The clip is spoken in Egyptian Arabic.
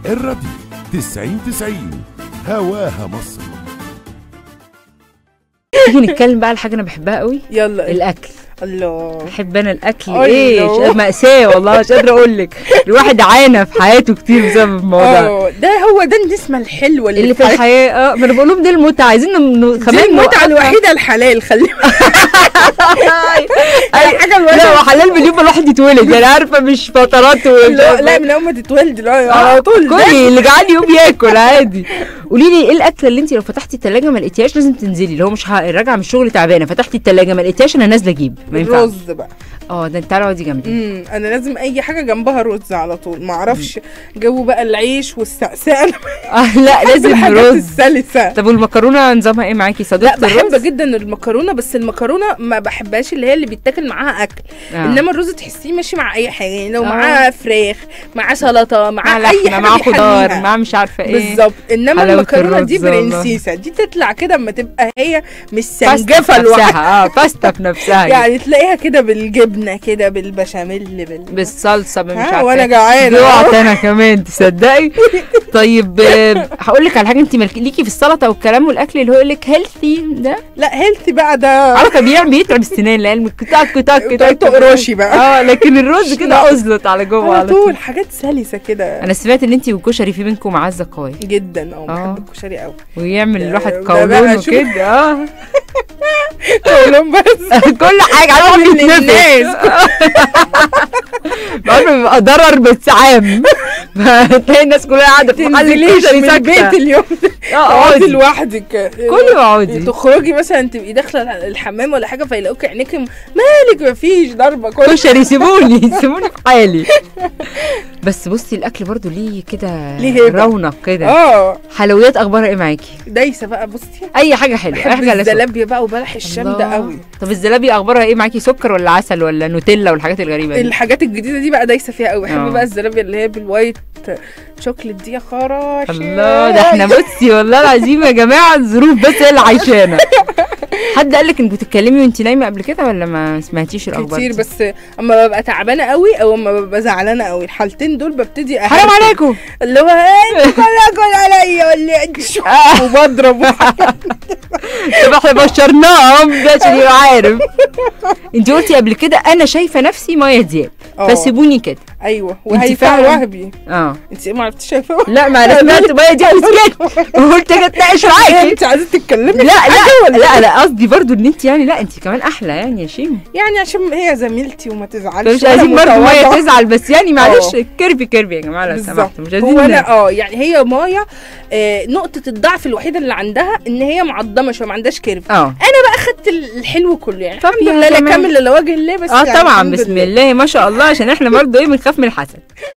الراديو 90 90 هواها مصر تيجي نتكلم بقى على حاجه انا بحبها قوي يلا الاكل الله بحب انا الاكل أي ايه لو. ش- مأساة والله مش قادره اقول لك الواحد عانى في حياته كتير بسبب الموضوع ده. اه ده هو ده النسمه الحلوه اللي, اللي في الحياه اه ما انا بقول لهم دي المتعه عايزين ن- دي كمان المتعه نوقفها. الوحيده الحلال خلي اي حاجة الواحد- لا وحلال من يوم ما الواحد يتولد يعني عارفه مش فترات و- لا, لا من اول ما تتولد لا، على طول ده. كلي اللي جعان يقوم ياكل عادي قولي لي ايه الاكله اللي انت لو فتحتي التلاجة ما لقيتيهاش لازم تنزلي اللي هو مش ه- راجعه من الشغل تعبانه فتحتي التلاجة ما لقيتيهاش انا نازله اجيب ما ينفعش الرز بقى اه ده انت تعالى اقعدي جنبي امم انا لازم اي حاجه جنبها رز على طول ما اعرفش جو بقى العيش والسقساء انا اه لا لازم الحاجات رز السلسه طب والمكرونه نظامها ايه معاكي لا صديقه بحب الرز جدا المكرونه بس المكرونه ما بحبهاش اللي هي اللي بيتاكل معاها اكل آه. انما الرز تحسيه ماشي مع اي حاجه يعني لو آه. معاه فراخ مع سلطه مع, مع اي لحمه حاجه مع خضار بيحليها. مع مش عارفه ايه بالظبط انما حلاوة المكرونه دي الرز والله. برنسيسه دي تطلع كده اما تبقى هي مش باستا سنجفه في لوحدها نفسها اه باستا في نفسها يعني يعني تلاقيها كده بالجبنه كده بالبشاميل بال... بالصلصه مش ها، عارفه وأنا إيه. جعانة. جوعت انا كمان تصدقي طيب آه، هقول لك على حاجه انت مالك- ليكي في السلطه والكلام والاكل اللي هو يقول لك هيلثي ده لا هيلثي بقى ده عارفه بيعمل بيتعب السنان لعلمك تك تك تك تقرشي بقى. اه لكن الرز كده ازلط على جوه على طول حاجات سلسه كده انا سمعت ان انت والكشري في بينكم معزه قويه جدا اه آه. بحب الكشري قوي ويعمل ده- الواحد ده بقى قولون شوف. وكده اه كلهم بس كل حاجه عارفه من بيتنفس الناس. عارفه بيبقى ضرر بس عام تلاقي الناس كلها قاعده في محل تنزليش الكشري من البيت ساكته اليوم ده اه تقعدي اقعدي لوحدك كلي اقعدي تخرجي مثلا تبقي داخله الحمام ولا حاجه فيلاقوكي عينيكي مالك مفيش ضربه كل كشري سيبوني سيبوني في حالي بس بصي الاكل برضو ليه كده ليه هيبة. رونق كده اه حلويات اخبارها ايه معاكي دايسه بقى بصي اي حاجه حلوه اي بحب حاجه على سكر. الزلابيه بقى وبلح الشام ده الله. قوي طب الزلابي اخبارها ايه معاكي سكر ولا عسل ولا نوتيلا والحاجات الغريبه دي الحاجات الجديده دي بقى دايسه فيها قوي بحب آه. بقى الزلابيه اللي هي بالوايت شوكليت دي يا خراشي الله ده احنا بصي والله العظيم يا جماعه الظروف بس هي اللي عايشانا حد قال لك انك بتتكلمي وانت نايمه قبل كده ولا ما سمعتيش الاخبار كتير دي؟ بس اما ببقى تعبانه قوي او اما ببقى زعلانه قوي الحالتين دول ببتدي أهرب. حرام عليكم اللي هو انتوا كلكم عليا ولا انتوا وبضرب طب احنا بشرناهم ده عشان يبقى عارف انت قلتي قبل كده انا شايفه نفسي ميه دياب اه. فسيبوني كده ايوه وهيفاء فعلا- وهبي اه انت ما عرفتيش شايفه لا ما انا سمعت ميه دياب وسكت وقلت اجي اتناقش معاكي انت عايزه تتكلمي لا لا لا لا قصدي برضو ان انت يعني لا انت كمان احلى يعني يا شيماء يعني عشان هي زميلتي وما تزعلش مش وأنا عايزين برضو متواضعة. ميه تزعل بس يعني معلش اه. كيرفي كيرفي يا جماعه لو بالظبط سمحتوا مش هو عايزين انا اه يعني هي مايا آه نقطه الضعف الوحيده اللي عندها ان هي معضمه شويه ما عندهاش كيرف اه انا بقى اخدت الحلو كله يعني طب الحمد يا لله لا جماعة. كامل الا وجه الله بس اه يعني طبعا الحمد بسم لله. الله ما شاء الله عشان احنا برضو ايه بنخاف من الحسد